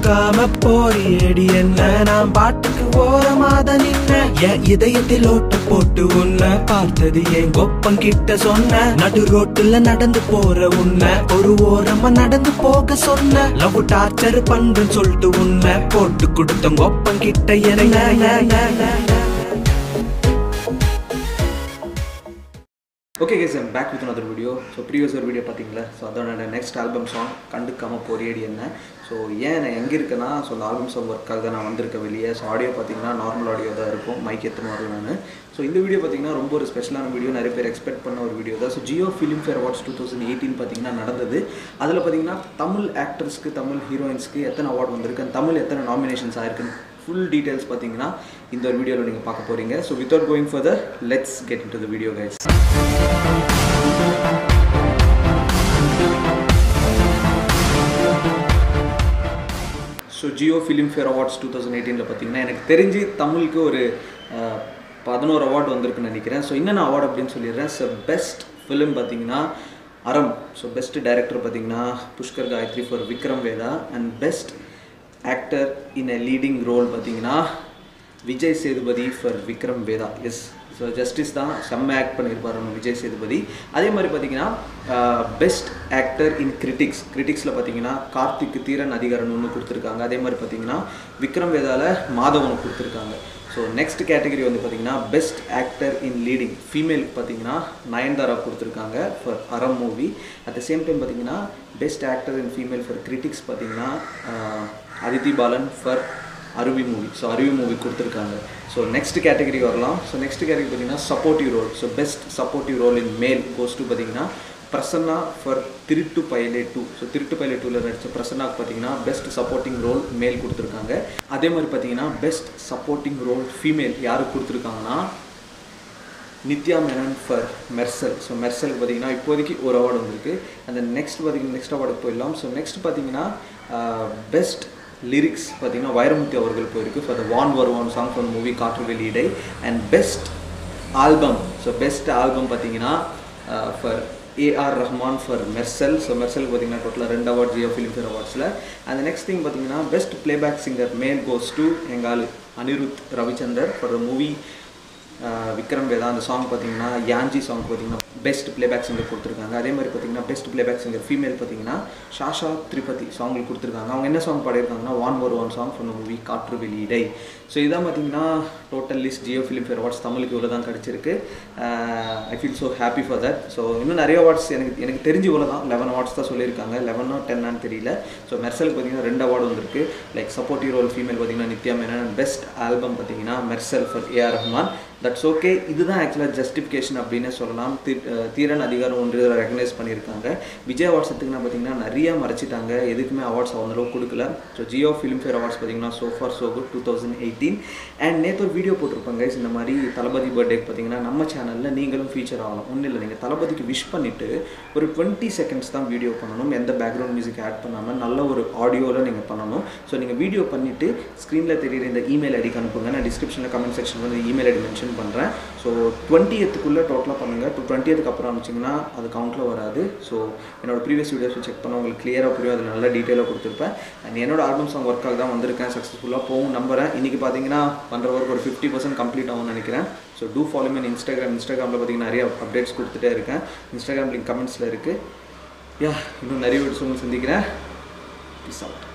கண்டுக்காம போறியடி என்ன நான் பாட்டுக்கு ஓரமாத நின்ன என் இதயத்தில் ஓட்டு போட்டு உன்னை பார்த்தது என் கொப்பம் கிட்ட சொன்ன நடு ரோட்டுல நடந்து போற உன்னை ஒரு ஓரமா நடந்து போக சொன்ன லவ் டார்ச்சர் பண்றேன்னு சொல்லிட்டு உன்னை போட்டு கொடுத்த கொப்பம் கிட்ட என்ன okay guys I'm back with another video so previous ஒரு வீடியோ பார்த்தீங்களா ஸோ அதோட நெக்ஸ்ட் ஆல்பம் சாங் கண்டுக்காம போறியடி என்ன ஸோ ஏன் நான் எங்கே இருக்கேன்னா ஸோ அந்த ஆல்பம் சாங் ஒர்க்காக தான் நான் வந்திருக்கேன் வெளியே ஸோ ஆடியோ பார்த்தீங்கன்னா நார்மல் ஆடியோ தான் இருக்கும் மைக் எத்தனை வரும் நான் ஸோ இந்த வீடியோ பார்த்தீங்கன்னா ரொம்ப ஒரு ஸ்பெஷலான வீடியோ நிறைய பேர் எக்ஸ்பெக்ட் பண்ண ஒரு வீடியோ தான் so Jio Filmfare awards two thousand eighteen பார்த்தீங்கன்னா நடந்தது அதில் பார்த்தீங்கன்னா தமிழ் ஆக்டர்ஸ்க்கு தமிழ் ஹீரோயின்ஸ்க்கு எத்தனை அவார்ட் வந்திருக்கு and தமிழ் எத்தனை நாமினேஷன்ஸ் ஆயிருக்குன்னு ஃபுல் டீட்டெயில்ஸ் பார்த்தீங்கன்னா இந்த ஒரு வீடியோவில் நீங்கள் பார்க்க போகிறீங்க so without going further let's get into the video guys so Jio Filmfare awards two thousand எயிட்டீனில் பார்த்தீங்கன்னா எனக்கு தெரிஞ்சு தமிழுக்கு ஒரு அஹ், பதினோரு அவார்டு வந்திருக்குன்னு நினைக்கிறேன் ஸோ என்னென்ன அவார்டு அப்படின்னு சொல்லிடுறேன் ஸோ பெஸ்ட் ஃபிலிம் பார்த்தீங்கன்னா அறம் ஸோ பெஸ்ட் டைரக்டர் பார்த்தீங்கன்னா Pushkar Gayathri for Vikram Vedha and best actor in a leading role பார்த்தீங்கன்னா Vijay Sethupathi for Vikram Vedha yes so justice தான் செம்ம ஆக்ட் பண்ணியிருப்பார் நம்ம விஜய் சேதுபதி அதே மாதிரி பார்த்தீங்கன்னா பெஸ்ட் ஆக்டர் இன் கிரிட்டிக்ஸ் கிரிட்டிக்ஸில் பார்த்தீங்கன்னா கார்த்திக் தீரன் அதிகாரன் ஒன்று கொடுத்துருக்காங்க அதே மாதிரி பார்த்தீங்கன்னா விக்ரம் வேதால மாதவன் கொடுத்துருக்காங்க ஸோ நெக்ஸ்ட் கேட்டகரி வந்து பார்த்தீங்கன்னா best actor in leading female பார்த்தீங்கன்னா நயன்தாரா கொடுத்துருக்காங்க for Aramm movie at the same time பார்த்தீங்கன்னா best actor in female for critics பார்த்தீங்கன்னா ah, Aditi Balan for Aruvi movie so Aruvi movie கொடுத்துருக்காங்க ஸோ நெக்ஸ்ட் கேட்டகரி வரலாம் ஸோ நெக்ஸ்ட் கேட்டகரி பார்த்தீங்கன்னா supportive role so best supportive role in male goes to பார்த்தீங்கன்னா Prasanna for திருட்டு பயலே two so திருட்டு பயலே டூவில் நடித்த பிரசன்னாக்கு பார்த்தீங்கன்னா பெஸ்ட் சப்போர்ட்டிங் ரோல் மேல் கொடுத்துருக்காங்க அதே மாதிரி பார்த்தீங்கன்னா பெஸ்ட் சப்போர்ட்டிங் ரோல் ஃபீமேல் யாருக்கு கொடுத்துருக்காங்கன்னா நித்யா மேனன் ஃபார் மெர்சல் ஸோ மெர்சலுக்கு பார்த்தீங்கன்னா இப்போதைக்கு ஒரு அவார்டு வந்திருக்கு அந்த நெக்ஸ்ட் பார்த்தீங்கன்னா நெக்ஸ்ட் அவார்டுக்கு போயிடலாம் ஸோ நெக்ஸ்ட் பார்த்தீங்கன்னா பெஸ்ட் லிரிக்ஸ் பார்த்தீங்கன்னா வைரமுத்து அவர்கள் போயிருக்கு ஃபார் த வான் வருவான் song for movie Kaatru Veliyidai and best album so best album பார்த்தீங்கன்னா for AR Rahman for Mersal so மெர்சலுக்கு பார்த்தீங்கன்னா டோட்டலாக ரெண்டு அவார்ட் ஜியோ ஃபிலிம் ஃபேர் அவார்ட்ஸில் அந்த நெக்ஸ்ட் திங் பார்த்தீங்கன்னா best playback singer male goes to எங்கால் Anirudh Ravichander for the movie Vikram Vedha அந்த சாங் பார்த்தீங்கன்னா யாஞ்சி சாங் பார்த்தீங்கன்னா பெஸ்ட் பிளேபேக் சிங்கர் கொடுத்துருக்காங்க அதே மாதிரி பார்த்தீங்கன்னா பெஸ்ட் பிளேபேக் சிங்கர் ஃபீமேல் பார்த்தீங்கன்னா ஷாஷா திரிபதி சாங்கில் கொடுத்துருக்காங்க அவங்க என்ன சாங் பாடியிருக்காங்கன்னா வான் ஒரு one song from movie Kaatru வெளியிடை so இதான் பார்த்தீங்கன்னா total list Jio Filmfare awards தமிழுக்கு இவ்வளோ தான் கிடச்சிருக்கு I feel so happy for that so இன்னும் நிறைய அவார்ட்ஸ் எனக்கு எனக்கு தெரிஞ்சு இவ்வளோ தான் லெவன் அவார்ட்ஸ் தான் சொல்லியிருக்காங்க லெவனோ டென்னான்னு தெரியல ஸோ மெர்சலுக்கு பார்த்தீங்கன்னா ரெண்டு அவார்டு வந்திருக்கு லைக் சப்போர்ட்டிவ் ரோல் ஃபீமேல் பார்த்தீங்கன்னா நித்யா மேனன் பெஸ்ட் ஆல்பம் பார்த்தீங்கன்னா Mersal for AR Rahman that's okay இதுதான் ஆக்சுவலாக ஜஸ்டிஃபிகேஷன் அப்படின்னு சொல்லலாம் தி- அஹ் தீரன் அதிகாரம் ஒன்று இதில் ரெகனைஸ் பண்ணியிருக்காங்க விஜய் அவார்ட்ஸ் எடுத்துக்கினா பார்த்தீங்கன்னா நிறைய மறைச்சிட்டாங்க எதுக்குமே அவார்ட்ஸ் அந்த அளவுக்கு கொடுக்கல so Jio Filmfare awards பார்த்தீங்கன்னா so far so good two thousand eighteen and நேற்று ஒரு வீடியோ போட்டிருப்பாங்க guys. இந்த மாதிரி தளபதி பர்த்டேக்கு பார்த்தீங்கன்னா நம்ம சேனலில் நீங்களும் ஃபீச்சர் ஆகலாம் ஒன்றும் இல்லை நீங்கள் தளபதிக்கு விஷ் பண்ணிவிட்டு ஒரு டுவெண்ட்டி செகண்ட்ஸ் தான் வீடியோ பண்ணணும் எந்த பேக்ரவுண்ட் மியூசிக் ஆட் பண்ணாமல் நல்ல ஒரு ஆடியோவில் நீங்கள் பண்ணணும் ஸோ நீங்கள் வீடியோ பண்ணிவிட்டு ஸ்க்ரீனில் தெரியுற இந்த இமெயில் ஐடிக்கு அனுப்புங்க நான் டிஸ்கிரிப்ஷனில் கமெண்ட் செக்ஷன் வந்து இமெயில் ஐடி மென்ஷன் பண்ணுறேன் ஸோ டுவெண்ட்டியத்துக்குள்ளே டோட்டலாக பண்ணுங்கள் இப்போ டுவெண்ட்டியத்துக்கு அப்புறம் அனுப்பிச்சிங்கன்னா அது கவுண்ட்டில் வராது ஸோ என்னோட ப்ரீவியஸ் வீடியோஸ் செக் பண்ண உங்களுக்கு கிளியராக புரியும் அதில் நல்லா டீட்டெயிலாக கொடுத்துருப்பேன் அண்ட் என்னோட ஆல்பம் சாங் ஒர்க்காக தான் வந்திருக்கேன் சக்ஸஸ்ஃபுல்லாக போகும் நம்புறேன் இன்றைக்கி பார்த்தீங்கன்னா பண்ணுற ஒர்க் ஒரு ஃபிஃப்டி பர்சன்ட் கம்ப்ளீட் ஆகும்னு நினைக்கிறேன் so do follow me in Instagram இன்ஸ்டாகிராமில் பார்த்தீங்கன்னா நிறைய அப்டேட்ஸ் கொடுத்துட்டே இருக்கேன் இன்ஸ்டாகிராம் லிங்க் கமெண்ட்ஸில் இருக்குது யா இன்னும் நிறைய வீடியோஸ் உங்களுக்கு சந்திக்கிறேன் பீஸ் அவுட்